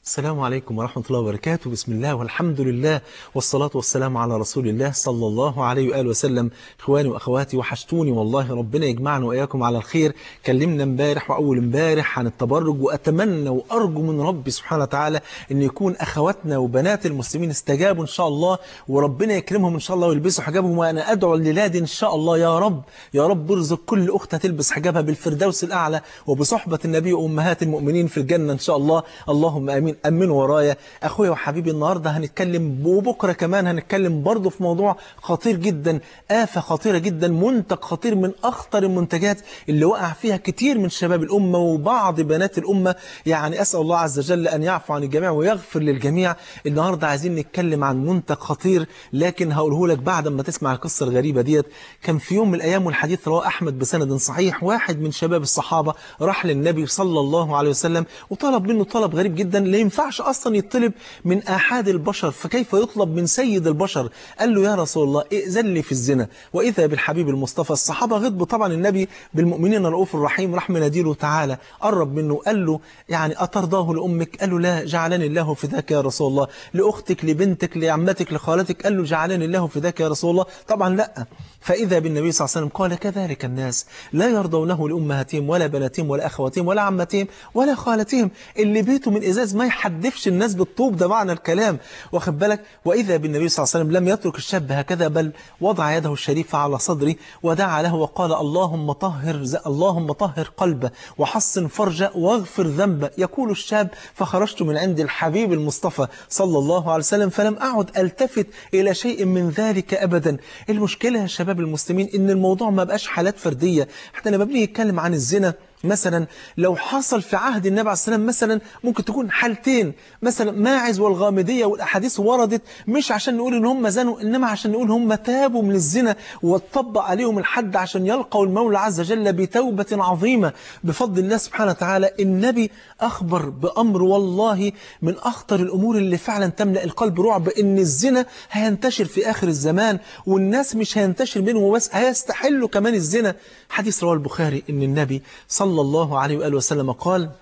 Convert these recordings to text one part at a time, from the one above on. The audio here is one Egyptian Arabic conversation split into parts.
السلام عليكم ورحمة الله وبركاته بسم الله والحمد لله والصلاة والسلام على رسول الله صلى الله عليه وآله وسلم إخواني وأخواتي وحشتوني والله ربنا يجمعنا وإياكم على الخير كلمنا امبارح وأول امبارح عن التبرج وأتمنى وأرجو من ربي سبحانه وتعالى أن يكون أخواتنا وبنات المسلمين استجابوا إن شاء الله وربنا يكرمهم إن شاء الله ويلبسوا حجابهم وأنا أدعو الليلة إن شاء الله يا رب يا رب ارزق كل أخت تلبس حجابها بالفردوس الأعلى وبصحبة النبي وأمهات المؤمنين في الجنة إن شاء الله اللهم آمين أمن ورايا أخويا وحبيبي النهاردة هنتكلم وبكرة كمان هنتكلم برضه في موضوع خطير جدا آفة خطيرة جدا منتج خطير من أخطر المنتجات اللي وقع فيها كتير من شباب الأمة وبعض بنات الأمة يعني أسأل الله عز وجل أن يعفو عن الجميع ويغفر للجميع النهاردة عايزين نتكلم عن منتج خطير لكن هقوله لك بعد ما تسمع القصة الغريبة ديت كان في يوم من الأيام والحديث رواه أحمد بسند صحيح واحد من شباب الصحابة راح للنبي صلى الله عليه وسلم وطلب منه طلب غريب جدا لا ينفعش أصلا يطلب من أحد البشر فكيف يطلب من سيد البشر قال له يا رسول الله ائذن لي في الزنا وإذا بالحبيب المصطفى الصحابة غضبوا طبعا النبي بالمؤمنين الرؤوف الرحيم راح مناديله تعالى قرب منه قال له يعني أترضاه لأمك قال له لا جعلني الله فداك يا رسول الله لأختك لبنتك لعمتك لخالتك قال له جعلني الله فداك يا رسول الله طبعا لا فإذا بالنبي صلى الله عليه وسلم قال كذلك الناس لا يرضونه لأمهاتهم ولا بناتهم ولا أخواتهم ولا عمتهم ولا خالتهم اللي بيته من إزاز ما يحدفش الناس بالطوب ده معنى الكلام واخد بالك وإذا بالنبي صلى الله عليه وسلم لم يترك الشاب هكذا بل وضع يده الشريفة على صدري ودعا له وقال اللهم طهر اللهم طهر قلبه وحصن فرجه واغفر ذنبه يقول الشاب فخرجت من عند الحبيب المصطفى صلى الله عليه وسلم فلم أعد ألتفت إلى شيء من ذلك أبدا المشكلة يا شباب المسلمين إن الموضوع ما بقاش حالات فردية احنا لما بنيجي نتكلم عن الزنا مثلا لو حصل في عهد النبي عليه السلام مثلا ممكن تكون حالتين مثلا ماعز والغامدية والأحاديث وردت مش عشان نقول إن هم زنوا إنما عشان نقول هم تابوا من الزنا واتطبق عليهم الحد عشان يلقوا المولى عز وجل بتوبة عظيمة بفضل الله سبحانه وتعالى النبي أخبر بأمر والله من أخطر الأمور اللي فعلا تملأ القلب رعب إن الزنا هينتشر في آخر الزمان والناس مش هينتشر منه وبس هيستحلوا كمان الزنا حديث رواه البخاري إن النبي صلى صلى الله عليه وآله وسلم قال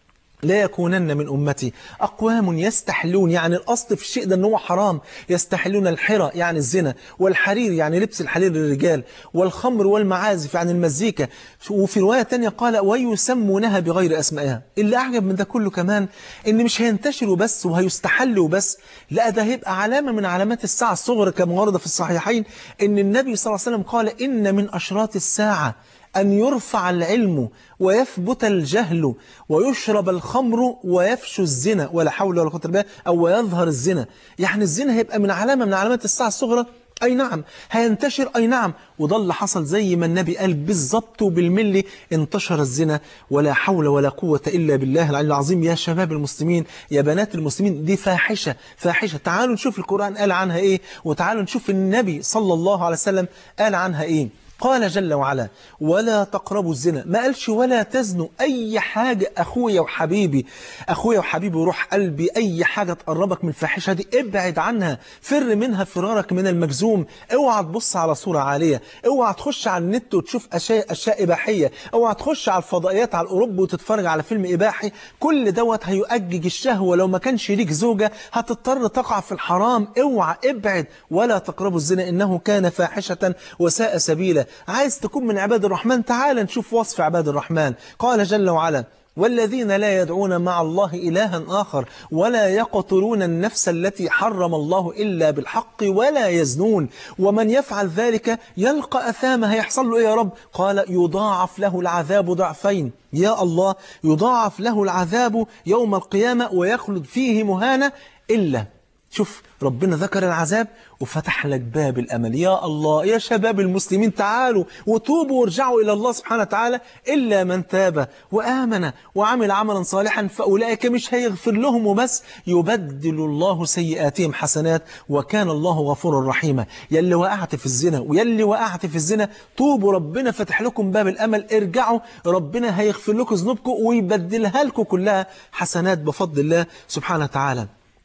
لا يكونن من أمتي أقوام يستحلون يعني الأصل في الشيء ده أنه حرام يستحلون الحرى يعني الزنا والحرير يعني لبس الحرير للرجال والخمر والمعازف يعني المزيكا وفي رواية تانية قال ويسمونها بغير أسمائها اللي أعجب من ده كله كمان إن مش هينتشروا بس وهيستحلوا بس لا ده هيبقى علامة من علامات الساعة الصغرى كما ورد في الصحيحين إن النبي صلى الله عليه وسلم قال إن من أشراط الساعة أن يرفع العلم ويثبت الجهل ويشرب الخمر ويفشو الزنا ولا حول ولا قوة إلا بالله أو ويظهر الزنا يعني الزنا هيبقى من علامة من علامات الساعة الصغرى أي نعم هينتشر أي نعم وده اللي حصل زي ما النبي قال بالظبط وبالملي انتشر الزنا ولا حول ولا قوة إلا بالله العلي العظيم يا شباب المسلمين يا بنات المسلمين دي فاحشة فاحشة تعالوا نشوف القرآن قال عنها إيه وتعالوا نشوف النبي صلى الله عليه وسلم قال عنها إيه قال جل وعلا ولا تقربوا الزنا ما قالش ولا تزنوا أي حاجة أخويا وحبيبي أخويا وحبيبي وروح قلبي أي حاجة تقربك من الفاحشة دي ابعد عنها فر منها فرارك من المجزوم اوعى تبص على صورة عالية اوعى تخش على النت وتشوف أشياء, أشياء إباحية اوعى تخش على الفضائيات على الأوروبا وتتفرج على فيلم إباحي كل دوت هيؤجج الشهوة لو ما كانش ليك زوجة هتضطر تقع في الحرام اوعى ابعد ولا تقربوا الزنا إنه كان فاحشة وساء سبيلا عايز تكون من عباد الرحمن تعال نشوف وصف عباد الرحمن قال جل وعلا والذين لا يدعون مع الله إلها آخر ولا يقتلون النفس التي حرم الله إلا بالحق ولا يزنون ومن يفعل ذلك يلقى أثامه هيحصل له إيه يا رب قال يضاعف له العذاب ضعفين يا الله يضاعف له العذاب يوم القيامة ويخلد فيه مهانة إلا شوف ربنا ذكر العذاب وفتح لك باب الأمل يا الله يا شباب المسلمين تعالوا وتوبوا وارجعوا إلى الله سبحانه وتعالى إلا من تاب وآمن وعمل عملا صالحا فأولئك مش هيغفر لهم وبس يبدل الله سيئاتهم حسنات وكان الله غفورا رحيما يلي وقعت في الزنا ويلي وقعت في الزنا توبوا ربنا فتح لكم باب الأمل ارجعوا ربنا هيغفر لكم ذنوبكم ويبدلها لكم كلها حسنات بفضل الله سبحانه وتعالى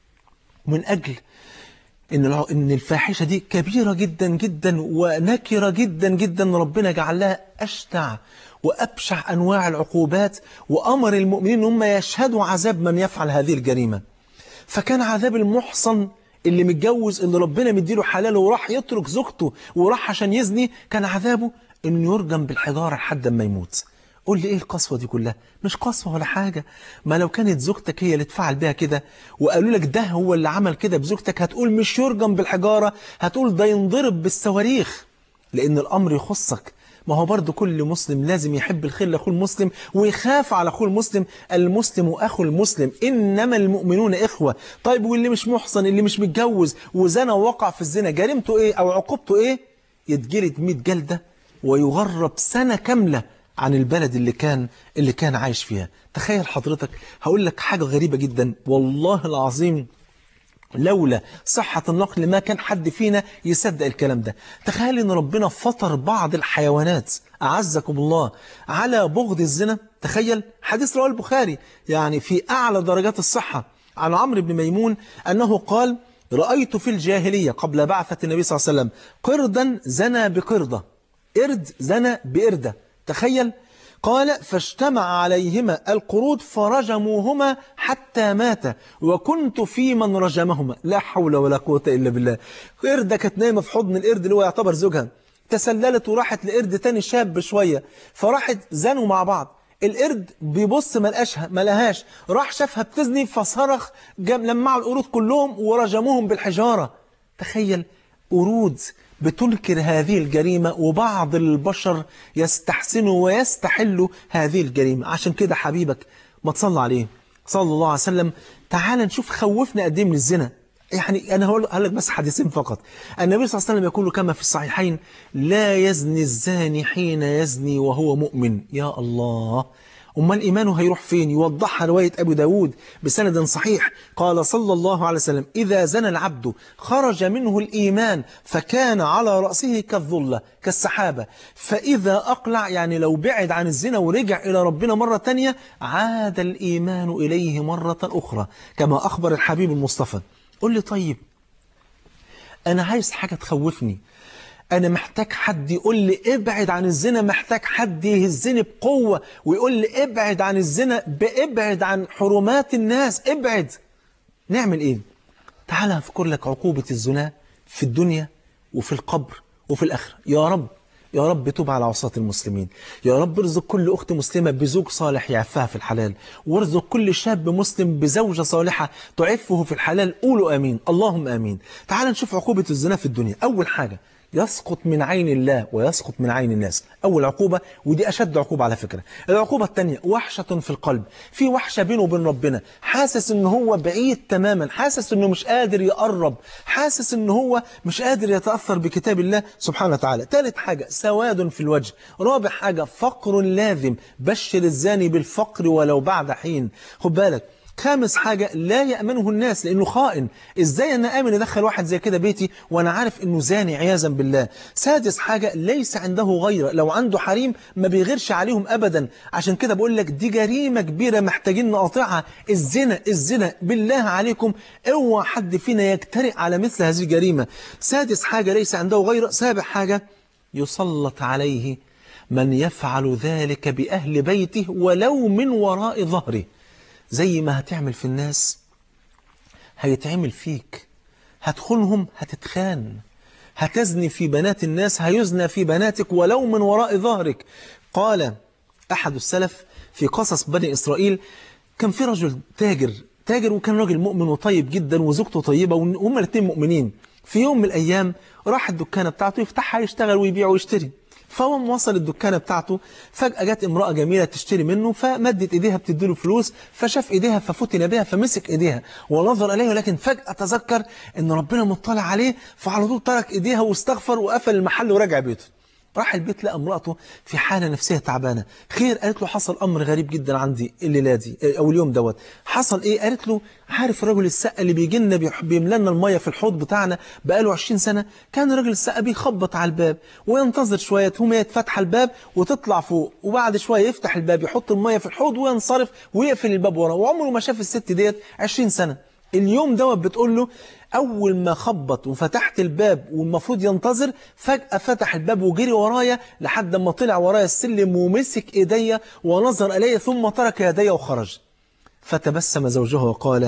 من أجل إن إن الفاحشة دي كبيرة جدا جدا ونكرة جدا جدا ربنا جعل لها أشتع وأبشع أنواع العقوبات وأمر المؤمنين هم يشهدوا عذاب من يفعل هذه الجريمة فكان عذاب المحصن اللي متجوز اللي ربنا مديله حلاله وراح يترك زوجته وراح عشان يزني كان عذابه انه يرجم بالحجارة لحد ما يموت قول لي ايه القسوة دي كلها مش قسوة ولا حاجة ما لو كانت زوجتك هي اللي تفعل بيها كده وقالوا لك ده هو اللي عمل كده بزوجتك هتقول مش يرجم بالحجارة هتقول ده ينضرب بالصواريخ لان الامر يخصك ما هو برضه كل مسلم لازم يحب الخير لاخوه المسلم ويخاف على اخوه المسلم المسلم اخو المسلم انما المؤمنون اخوه طيب واللي مش محصن اللي مش متجوز وزنى ووقع في الزنا جريمته ايه او عقوبته ايه يتجلد 100 جلده ويغرب سنه كامله عن البلد اللي كان اللي كان عايش فيها تخيل حضرتك هقول لك حاجه غريبه جدا والله العظيم لولا صحة النقل ما كان حد فينا يصدق الكلام ده تخيل ان ربنا فطر بعض الحيوانات أعزكم الله على بغض الزنا تخيل حديث رواه البخاري يعني في أعلى درجات الصحة عن عمرو بن ميمون أنه قال رأيت في الجاهلية قبل بعثة النبي صلى الله عليه وسلم قردا زنى بقردة قرد زنى بقردة تخيل قال فاجتمع عليهما القرود فرجموهما حتى مات وكنت في من رجمهما لا حول ولا قوة إلا بالله قردة كانت نايمة في حضن القرد اللي هو يعتبر زوجها تسللت وراحت لقرد تاني شاب شوية فراحت زنوا مع بعض القرد بيبص ما لقاشها ما لهاش راح شافها بتزني فصرخ لمعوا القرود كلهم ورجموهم بالحجارة تخيل قرود بتنكر هذه الجريمة وبعض البشر يستحسنوا ويستحلوا هذه الجريمة عشان كده حبيبك ما تصلى عليه صلى الله عليه وسلم تعال نشوف خوفنا قد ايه من الزنا يعني أنا هقول لك بس حديثين فقط النبي صلى الله عليه وسلم يقول كما في الصحيحين لا يزني الزاني حين يزني وهو مؤمن يا الله أمال إيمانه هيروح فين يوضحها رواية أبو داود بسند صحيح قال صلى الله عليه وسلم إذا زنى العبد خرج منه الإيمان فكان على رأسه كالظلة كالسحابة فإذا أقلع يعني لو بعد عن الزنا ورجع إلى ربنا مرة تانية عاد الإيمان إليه مرة أخرى كما أخبر الحبيب المصطفى قل لي طيب أنا عايز حاجة تخوفني أنا محتاج حد يقول لي ابعد عن الزنا محتاج حد يهزني بقوة ويقول لي ابعد عن الزنا بابعد عن حرمات الناس ابعد نعمل ايه تعال أذكر لك عقوبة الزنا في الدنيا وفي القبر وفي الآخرة يا رب يا رب توب على عصاة المسلمين يا رب ارزق كل أخت مسلمة بزوج صالح يعفها في الحلال وارزق كل شاب مسلم بزوجة صالحة تعفه في الحلال قولوا آمين اللهم آمين تعال نشوف عقوبة الزنا في الدنيا أول حاجة يسقط من عين الله ويسقط من عين الناس أول عقوبة ودي أشد عقوبة على فكرة العقوبة الثانية وحشة في القلب في وحشة بينه وبين ربنا حاسس ان هو بعيد تماما حاسس انه مش قادر يقرب حاسس ان هو مش قادر يتأثر بكتاب الله سبحانه وتعالى ثالث حاجة سواد في الوجه رابع حاجة فقر لازم بشر الزاني بالفقر ولو بعد حين خد بالك خامس حاجة لا يأمنه الناس لأنه خائن إزاي أنا آمن أدخل واحد زي كده بيتي وأنا عارف أنه زاني عياذا بالله سادس حاجة ليس عنده غيره لو عنده حريم ما بيغيرش عليهم أبدا عشان كده بقول لك دي جريمة كبيرة محتاجين نقاطعها الزنا الزنا بالله عليكم اوعى حد فينا يجترئ على مثل هذه الجريمة سادس حاجة ليس عنده غيره سابع حاجة يسلط عليه من يفعل ذلك بأهل بيته ولو من وراء ظهره زي ما هتعمل في الناس هيتعمل فيك هتخونهم هتتخان هتزني في بنات الناس هيزنى في بناتك ولو من وراء ظهرك قال أحد السلف في قصص بني إسرائيل كان في رجل تاجر تاجر وكان راجل مؤمن وطيب جدا وزوجته طيبة وهم الاثنين مؤمنين في يوم من الأيام راح الدكانة بتاعته يفتحها يشتغل ويبيع ويشتري فهو وصل الدكانة بتاعته فجأة جت امرأة جميلة تشتري منه فمدت ايديها بتديله فلوس فشاف ايديها ففتن بها فمسك ايديها ونظر اليها ولكن فجأة تذكر ان ربنا مطلع عليه فعلى طول ترك ايديها واستغفر وقفل المحل ورجع بيته راح البيت لقى امرأته في حالة نفسية تعبانة خير قالت له حصل أمر غريب جدا عندي الليلة دي أو اليوم دوت حصل إيه قالت له عارف الراجل السقا اللي بيجي لنا بيملى لنا المية في الحوض بتاعنا بقاله 20 سنة كان الراجل السقا بيخبط على الباب وينتظر شوية تقوم هي تفتح الباب وتطلع فوق وبعد شوية يفتح الباب يحط المية في الحوض وينصرف ويقفل الباب وراه وعمره ما شاف الست ديت 20 سنة اليوم دوت بتقول له أول ما خبط وفتحت الباب والمفروض ينتظر فجأة فتح الباب وجري ورايا لحد ما طلع ورايا السلم ومسك إيديا ونظر إلي ثم ترك يدي وخرج فتبسم زوجها وقال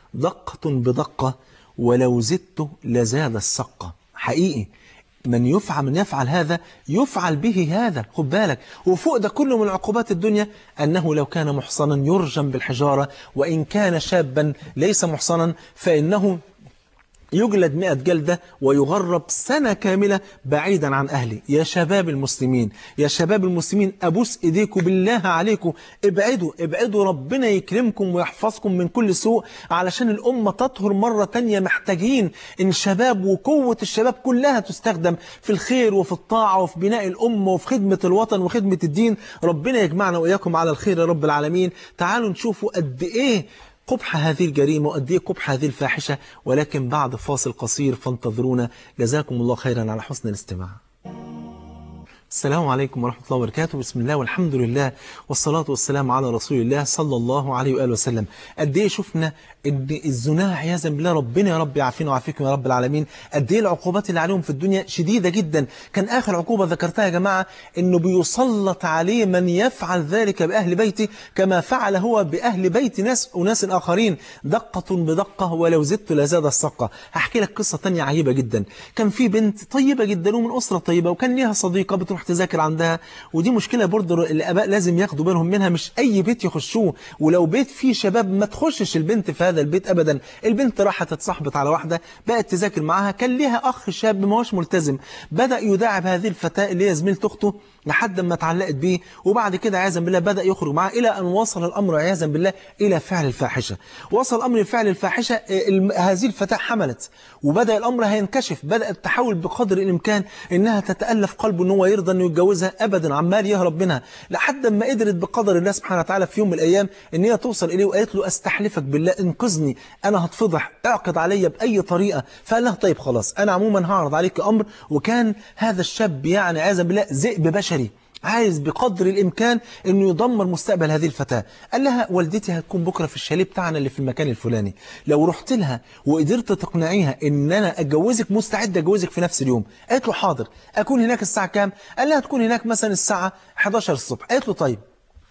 دقة بدقة ولو زدت لزاد السقة حقيقي من يفعل من يفعل هذا يفعل به هذا خد بالك وفوق ده كله من عقوبات الدنيا أنه لو كان محصنا يرجم بالحجارة وإن كان شابا ليس محصنا فإنه يجلد مئة جلدة ويغرب سنة كاملة بعيدا عن أهله يا شباب المسلمين يا شباب المسلمين أبوس إيديكم بالله عليكم ابعدوا ابعدوا ربنا يكرمكم ويحفظكم من كل سوء علشان الأمة تطهر مرة تانية محتاجين إن الشباب وقوة الشباب كلها تستخدم في الخير وفي الطاعة وفي بناء الأمة وفي خدمة الوطن وخدمة الدين ربنا يجمعنا وإياكم على الخير يا رب العالمين تعالوا نشوفوا قد إيه قبح هذه الجريمة وقد ايه قبح هذه الفاحشة ولكن بعد فاصل قصير فانتظرونا جزاكم الله خيرا على حسن الاستماع السلام عليكم ورحمة الله وبركاته بسم الله والحمد لله والصلاة والسلام على رسول الله صلى الله عليه وآله وسلم قد ايه شفنا ان الزنا عياذا بالله ربنا يا رب يعافينا ويعافيكم يا رب العالمين قد ايه العقوبات اللي عليهم في الدنيا شديدة جدا كان آخر عقوبة ذكرتها يا جماعة انه بيسلط عليه من يفعل ذلك بأهل بيته كما فعل هو بأهل بيت ناس وناس آخرين دقة بدقة ولو زدت لزاد السقة هحكي لك قصة تانية عجيبة جدا كان في بنت طيبة جدا ومن أسرة طيبة وكان ليها صديقة بتروح تذاكر عندها ودي مشكلة برضه الآباء لازم ياخدوا بالهم منها مش أي بيت يخشوه ولو بيت فيه شباب ما تخشش البنت في هذا البيت أبدا البنت راحت اتصاحبت على واحدة بقت تذاكر معاها كان ليها أخ شاب ما هوش ملتزم بدأ يداعب هذه الفتاة اللي هي زميلة أخته لحد ما اتعلقت بيه وبعد كده عياذا بالله بدأ يخرج معاه إلى أن وصل الأمر عياذا بالله إلى فعل الفاحشة وصل الأمر لفعل الفاحشة الم- هذه الفتاة حملت وبدأ الأمر هينكشف بدأت تحاول بقدر الإمكان إنها تتألف قلبه إن هو يرضى إنه يتجوزها أبدا عمال يهرب منها لحد ما قدرت بقدر الله سبحانه وتعالى في يوم من الأيام إن هي توصل إليه وقالت له أستحلفك بالله انقذني أنا هتفضح اعقد عليا بأي طريقة فقال لها طيب خلاص أنا عموما هعرض عليك أمر وكان هذا الشاب يعني عياذا بالله ذئب بشري عايز بقدر الإمكان أنه يدمر مستقبل هذه الفتاة قال لها والدتي هتكون بكرة في الشاليه بتاعنا اللي في المكان الفلاني لو رحت لها وقدرت تقنعيها أن أنا أتجوزك مستعد أتجوزك في نفس اليوم قالت له حاضر أكون هناك الساعة كام قال لها تكون هناك مثلا الساعة 11 الصبح قالت له طيب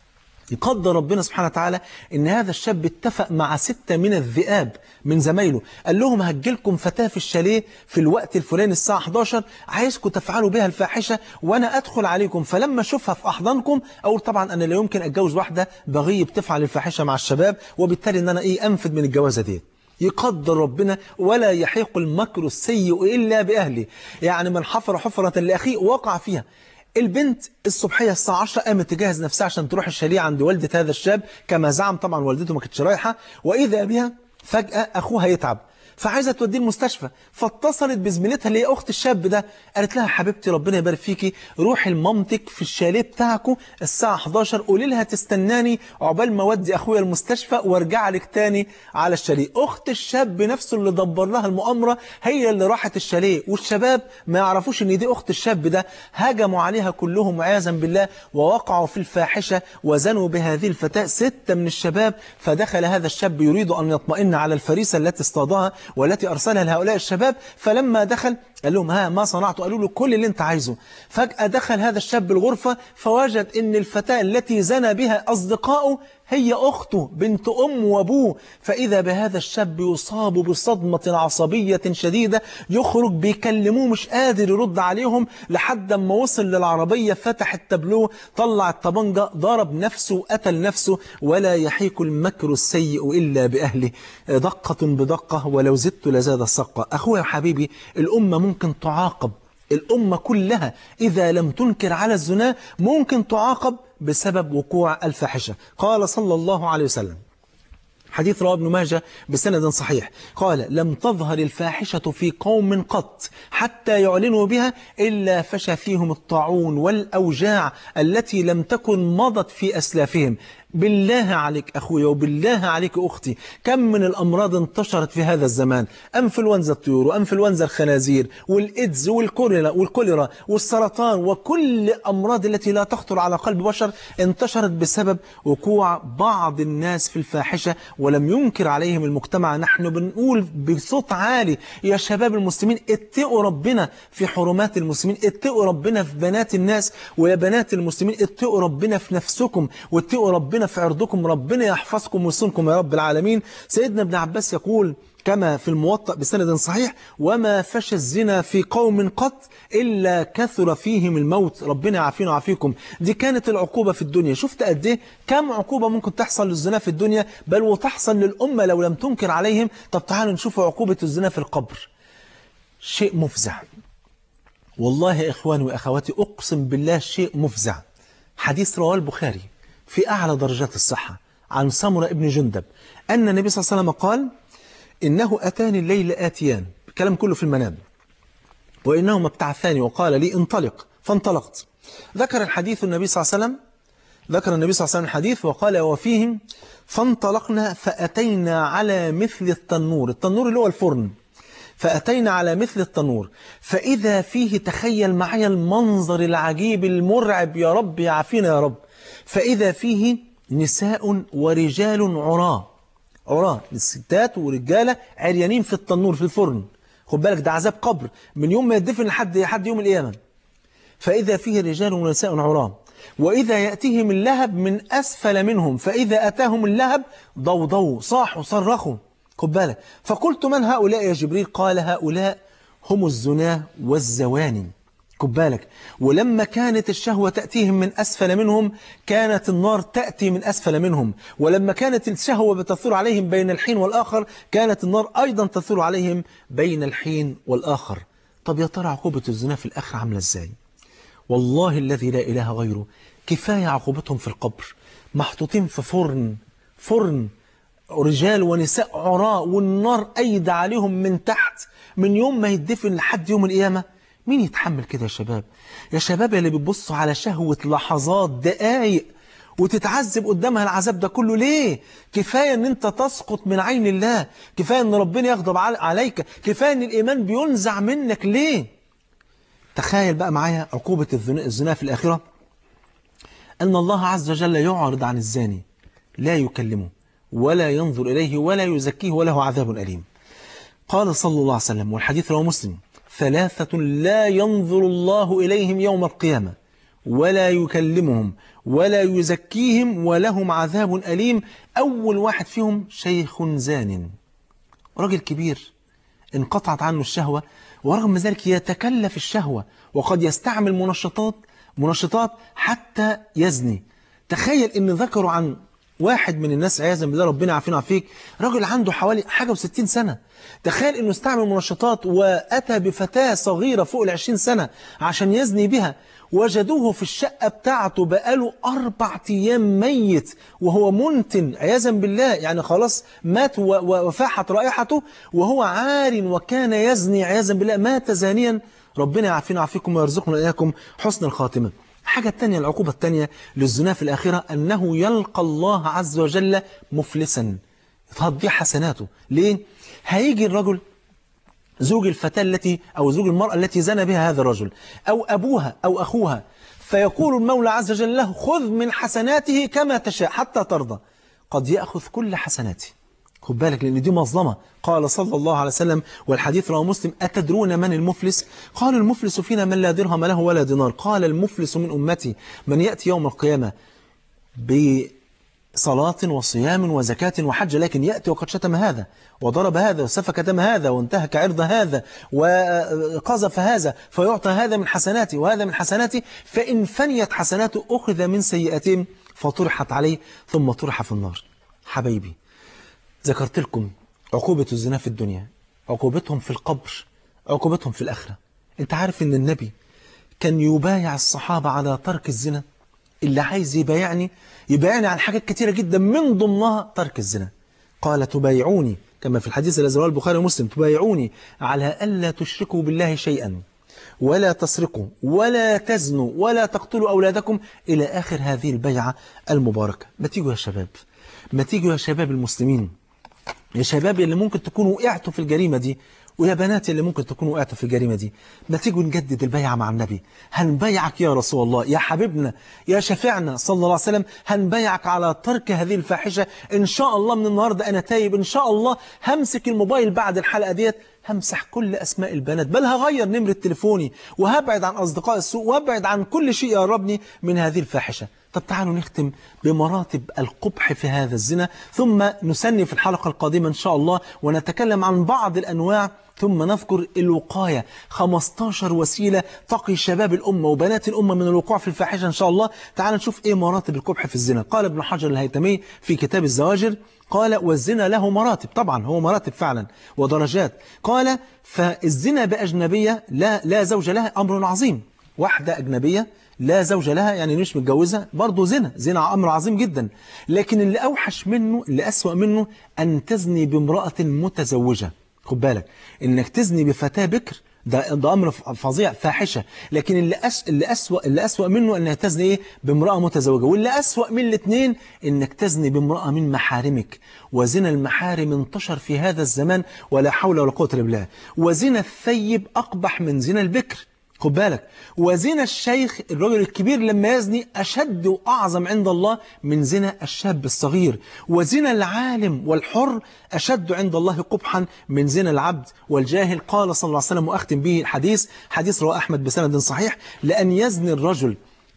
يقدر ربنا سبحانه وتعالى ان هذا الشاب اتفق مع ستة من الذئاب من زمايله قال لهم هجيلكم فتاة في الشاليه في الوقت الفلاني الساعة 11 عايزكم تفعلوا بها الفاحشة وانا ادخل عليكم فلما اشوفها في احضانكم اقول طبعا انا لا يمكن اتجوز واحدة بغي بتفعل الفاحشة مع الشباب وبالتالي ان انا ايه انفذ من الجوازة دي يقدر ربنا ولا يحيق المكر السيء إلا بأهله يعني من حفر حفرة لأخيه وقع فيها البنت الصبحية الساعة 10 قامت تجهز نفسها عشان تروح الشاليه عند والدة هذا الشاب كما زعم طبعا والدته ما كانتش رايحة وإذا بها فجأة أخوها يتعب فعايزة توديه المستشفى فاتصلت بزميلتها اللي هي أخت الشاب ده قالت لها حبيبتي ربنا يبارك فيكي روحي لمامتك في الشاليه بتاعكم الساعة 11 قولي لها تستناني عقبال ما اودي أخويا المستشفى وارجع لك تاني على الشاليه أخت الشاب نفسه اللي دبر لها المؤامرة هي اللي راحت الشاليه والشباب ما يعرفوش إن دي أخت الشاب ده هجموا عليها كلهم عياذا بالله ووقعوا في الفاحشة وزنوا بهذه الفتاة ستة من الشباب فدخل هذا الشاب يريد أن يطمئن على الفريسة التي اصطادها والتي أرسلها لهؤلاء الشباب فلما دخل قال لهم ها ما صنعت قالوا له كل اللي انت عايزه فجأة دخل هذا الشاب الغرفة فوجد ان الفتاة التي زنى بها أصدقائه هي أخته بنت أم وأبوه فإذا بهذا الشاب يصاب بصدمة عصبية شديدة يخرج بيكلموه مش قادر يرد عليهم لحد ما وصل للعربية فتح التابلوه طلع الطبنجة ضرب نفسه وقتل نفسه ولا يحيك المكر السيء إلا بأهله دقة بدقة ولو زدت لزاد السقة أخويا حبيبي الأمة ممكن تعاقب الأمة كلها إذا لم تنكر على الزنا ممكن تعاقب بسبب وقوع الفاحشة قال صلى الله عليه وسلم حديث رواه ابن ماجه بسند صحيح قال لم تظهر الفاحشة في قوم قط حتى يعلنوا بها إلا فشى فيهم الطاعون والأوجاع التي لم تكن مضت في أسلافهم بالله عليك أخويا وبالله عليك أختي كم من الأمراض انتشرت في هذا الزمان أنفلونزا الطيور وأنفلونزا الخنازير والإيدز والكوليرا, والكوليرا والسرطان وكل الأمراض التي لا تخطر على قلب بشر انتشرت بسبب وقوع بعض الناس في الفاحشة ولم ينكر عليهم المجتمع نحن بنقول بصوت عالي يا شباب المسلمين اتقوا ربنا في حرمات المسلمين اتقوا ربنا في بنات الناس ويا بنات المسلمين اتقوا ربنا في نفسكم واتقوا ربنا ربنا في عرضكم ربنا يحفظكم ويصونكم يا رب العالمين سيدنا ابن عباس يقول كما في الموطأ بسند صحيح وما فشى الزنا في قوم قط إلا كثر فيهم الموت ربنا يعافينا ويعافيكم دي كانت العقوبة في الدنيا شفت قد ايه كم عقوبة ممكن تحصل للزنا في الدنيا بل وتحصل للأمة لو لم تنكر عليهم طب تعالوا نشوف عقوبة الزنا في القبر شيء مفزع والله يا إخواني وأخواتي أقسم بالله شيء مفزع حديث رواه البخاري في أعلى درجات الصحة عن سمرة ابن جندب أن النبي صلى الله عليه وسلم قال إنه أتاني الليل آتيان الكلام كله في المنام وإنهما ابتعثاني وقال لي انطلق فانطلقت ذكر الحديث النبي صلى الله عليه وسلم ذكر النبي صلى الله عليه وسلم الحديث وقال وفيهم فانطلقنا فأتينا على مثل التنور التنور اللي هو الفرن فأتينا على مثل التنور فإذا فيه تخيل معي المنظر العجيب المرعب يا رب يعافينا يا رب فإذا فيه نساء ورجال عراة عراة الستات ورجالة عريانين في التنور في الفرن خد بالك ده عذاب قبر من يوم ما يدفن لحد لحد يوم القيامة فإذا فيه رجال ونساء عراة وإذا يأتيهم اللهب من أسفل منهم فإذا أتاهم اللهب ضوضوا صاحوا صرخوا خد بالك فقلت من هؤلاء يا جبريل قال هؤلاء هم الزنا والزواني خد بالك ولما كانت الشهوة تأتيهم من أسفل منهم كانت النار تأتي من أسفل منهم ولما كانت الشهوة بتثور عليهم بين الحين والآخر كانت النار أيضا تثور عليهم بين الحين والآخر طب يا ترى عقوبة الزنا في الآخر عاملة إزاي والله الذي لا إله غيره كفاية عقوبتهم في القبر محطوطين في فرن فرن رجال ونساء عراء والنار أيد عليهم من تحت من يوم ما يدفن لحد يوم القيامة مين يتحمل كده يا شباب يا شباب اللي بتبصوا على شهوة لحظات دقايق وتتعذب قدامها العذاب ده كله ليه كفاية ان انت تسقط من عين الله كفاية ان ربنا يغضب عليك كفاية ان الايمان بينزع منك ليه تخيل بقى معايا عقوبة الزنا في الآخرة أن الله عز وجل يعرض عن الزاني لا يكلمه ولا ينظر إليه ولا يزكيه وله عذاب أليم قال صلى الله عليه وسلم والحديث رواه مسلم ثلاثة لا ينظر الله إليهم يوم القيامة ولا يكلمهم ولا يزكيهم ولهم عذاب أليم أول واحد فيهم شيخ زان راجل كبير انقطعت عنه الشهوة ورغم ذلك يتكلف الشهوة وقد يستعمل منشطات منشطات حتى يزني تخيل ان ذكروا عن واحد من الناس عياذا بالله ربنا يعافينا ويعافيك راجل عنده حوالي حاجة و60 سنة تخيل انه استعمل منشطات واتى بفتاة صغيرة فوق ال 20 سنة عشان يزني بها وجدوه في الشقة بتاعته بقاله أربع أيام ميت وهو منتن عياذا بالله يعني خلاص مات وفاحت رائحته وهو عار وكان يزني عياذا بالله مات زانيا ربنا يعافينا ويعافيكم ويرزقنا إياكم حسن الخاتمة الحاجة الثانية العقوبة الثانية للزنا في الآخرة أنه يلقى الله عز وجل مفلسا تضيع حسناته ليه؟ هيجي الرجل زوج الفتاة التي أو زوج المرأة التي زنى بها هذا الرجل أو أبوها أو أخوها فيقول المولى عز وجل له خذ من حسناته كما تشاء حتى ترضى قد يأخذ كل حسناته خد بالك لأن دي مظلمة قال صلى الله عليه وسلم والحديث رواه مسلم أتدرون من المفلس قال المفلس فينا من لا درهم له ولا دينار قال المفلس من أمتي من يأتي يوم القيامة بصلاة وصيام وزكاة وحج لكن يأتي وقد شتم هذا وضرب هذا وسفك دم هذا وانتهك عرض هذا وقذف هذا فيعطى هذا من حسناته وهذا من حسناته فإن فنيت حسناته أخذ من سيئاتهم فطرحت عليه ثم طرح في النار حبايبي ذكرت لكم عقوبة الزنا في الدنيا عقوبتهم في القبر عقوبتهم في الآخرة انت عارف ان النبي كان يبايع الصحابة على ترك الزنا اللي عايز يبايعني يبايعني على حاجات كتيرة جدا من ضمنها ترك الزنا قال تبايعوني كما في الحديث الذي رواه البخاري ومسلم تبايعوني على ألا تشركوا بالله شيئا ولا تسرقوا ولا تزنوا ولا تقتلوا أولادكم إلى آخر هذه البيعة المباركة ما تيجوا يا شباب ما تيجوا يا شباب المسلمين يا شباب اللي ممكن تكونوا وقعتوا في الجريمة دي ويا بنات اللي ممكن تكونوا وقعتوا في الجريمة دي ما تيجوا نجدد البيعة مع النبي هنبيعك يا رسول الله يا حبيبنا يا شفيعنا صلى الله عليه وسلم هنبيعك على ترك هذه الفاحشة إن شاء الله من النهاردة أنا تايب إن شاء الله همسك الموبايل بعد الحلقة ديت همسح كل أسماء البنات بل هغير نمرة تليفوني وهبعد عن أصدقاء السوء وابعد عن كل شيء يقربني من هذه الفاحشة طب تعالوا نختم بمراتب القبح في هذا الزنا ثم نسني في الحلقة القادمة إن شاء الله ونتكلم عن بعض الأنواع ثم نذكر الوقاية 15 وسيلة تقي شباب الأمة وبنات الأمة من الوقوع في الفاحشة إن شاء الله تعال نشوف إيه مراتب القبح في الزنا قال ابن حجر الهيتمي في كتاب الزواجر قال والزنا له مراتب طبعا هو مراتب فعلا ودرجات قال فالزنا بأجنبية لا, لا زوج لها أمر عظيم واحدة أجنبية لا زوج لها يعني مش متجوزة برضه زنا زنا أمر عظيم جدا لكن اللي أوحش منه اللي أسوأ منه أن تزني بامرأة متزوجة خد بالك إنك تزني بفتاة بكر ده, ده أمر فظيع فاحشة لكن اللي, أس اللي, أسوأ اللي أسوأ منه أنها تزني إيه بامرأة متزوجة واللي أسوأ من الاثنين إنك تزني بامرأة من محارمك وزنا المحارم انتشر في هذا الزمان ولا حول ولا قوة إلا بالله وزنا الثيب أقبح من زنا البكر خد بالك وزنا الشيخ الرجل الكبير لما يزني أشد وأعظم عند الله من زنا الشاب الصغير وزنا العالم والحر أشد عند الله قبحا من زنا العبد والجاهل قال صلى الله عليه وسلم وأختم به الحديث حديث رواه أحمد بسند صحيح لأن يزني الرجل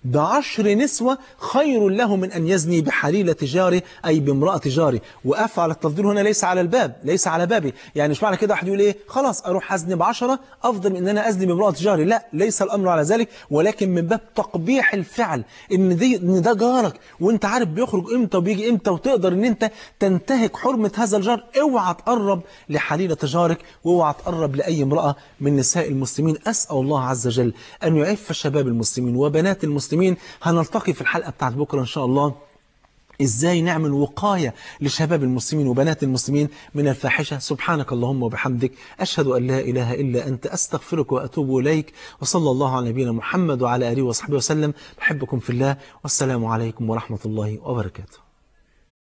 بعشر نسوة خير له من أن يزني بحليلة جاره أي بامرأة جاره وأفعل التفضيل هنا ليس على الباب ليس على بابي يعني مش معنى كده واحد يقول إيه خلاص أروح أزني بعشرة أفضل من أن أنا أزني بامرأة جاري لا ليس الأمر على ذلك ولكن من باب تقبيح الفعل إن, دي إن ده جارك وإنت عارف بيخرج إمتى وبيجي إمتى وتقدر إن أنت تنتهك حرمة هذا الجار اوعى تقرب لحليلة جارك واوعى تقرب لأي امرأة من نساء المسلمين أسأل الله عز وجل أن يعف شباب المسلمين وبنات المسلمين المسلمين هنلتقي في الحلقة بتاعت بكرة إن شاء الله إزاي نعمل وقاية لشباب المسلمين وبنات المسلمين من الفاحشة سبحانك اللهم وبحمدك أشهد أن لا إله إلا أنت أستغفرك وأتوب إليك وصلى الله على نبينا محمد وعلى آله وصحبه وسلم بحبكم في الله والسلام عليكم ورحمة الله وبركاته